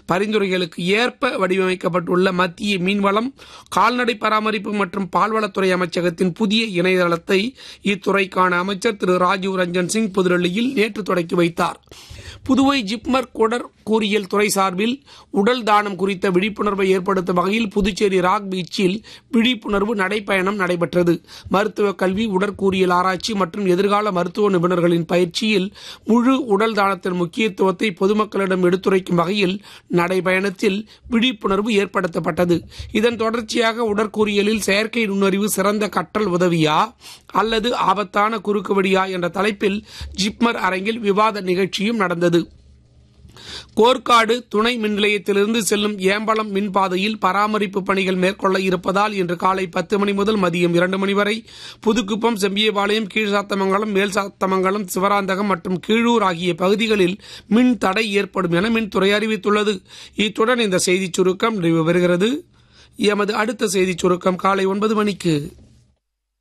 பரிந்துரைகளுக்கு ஏற்ப வடிவமைக்கப்பட்டுள்ள மத்திய மீன்வளம் கால்நடை பராமரிப்பு மற்றும் பால்வளத்துறை அமைச்சகத்தின் புதிய இணையதளத்தை இத்துறைக்கான அமைச்சர் திரு ராஜீவ் ரஞ்சன் சிங் புதுடெல்லியில் நேற்று தொடக்கி வைத்தார் புதுவை ஜிப்மர் குடர் கூறியல் துறை சார்பில் உடல் தானம் குறித்த விழிப்புணர்வை ஏற்படுத்தும் வகையில் புதுச்சேரி ராக் பீச்சில் விழிப்புணர்வு நடைப்பயணம் நடைபெற்றது மருத்துவ கல்வி உடற்கூறியல் ஆராய்ச்சி மற்றும் எதிர்கால மருத்துவ நிபுணர்களின் பயிற்சியில் முழு உடல் தானத்தின் முக்கியத்துவத்தை பொதுமக்களிடம் எடுத்துரைக்கும் வகையில் நடைபயணத்தில் விழிப்புணர்வு ஏற்படுத்தப்பட்டது இதன் தொடர்ச்சியாக உடற்கூறியலில் செயற்கை நுண்ணறிவு சிறந்த கற்றல் உதவியா அல்லது ஆபத்தான குறுக்குவழியா என்ற தலைப்பில் ஜிப்மர் அரங்கில் விவாத நிகழ்ச்சியும் நடந்தது கோர்க்காடு துணை மின் நிலையத்திலிருந்து செல்லும் ஏம்பலம் மின்பாதையில் பராமரிப்பு பணிகள் மேற்கொள்ள இருப்பதால் இன்று காலை பத்து மணி முதல் மதியம் இரண்டு மணி வரை புதுக்குப்பம் செம்பியபாளையம் கீழ்சாத்தமங்கலம் மேல்சாத்தமங்கலம் சிவராந்தகம் மற்றும் கீழூர் ஆகிய பகுதிகளில் மின் தடை ஏற்படும் என மின்துறை அறிவித்துள்ளது இத்துடன் இந்த செய்திச் சுருக்கம் நிறைவு பெறுகிறது எமது அடுத்த செய்திச் சுருக்கம் காலை ஒன்பது மணிக்கு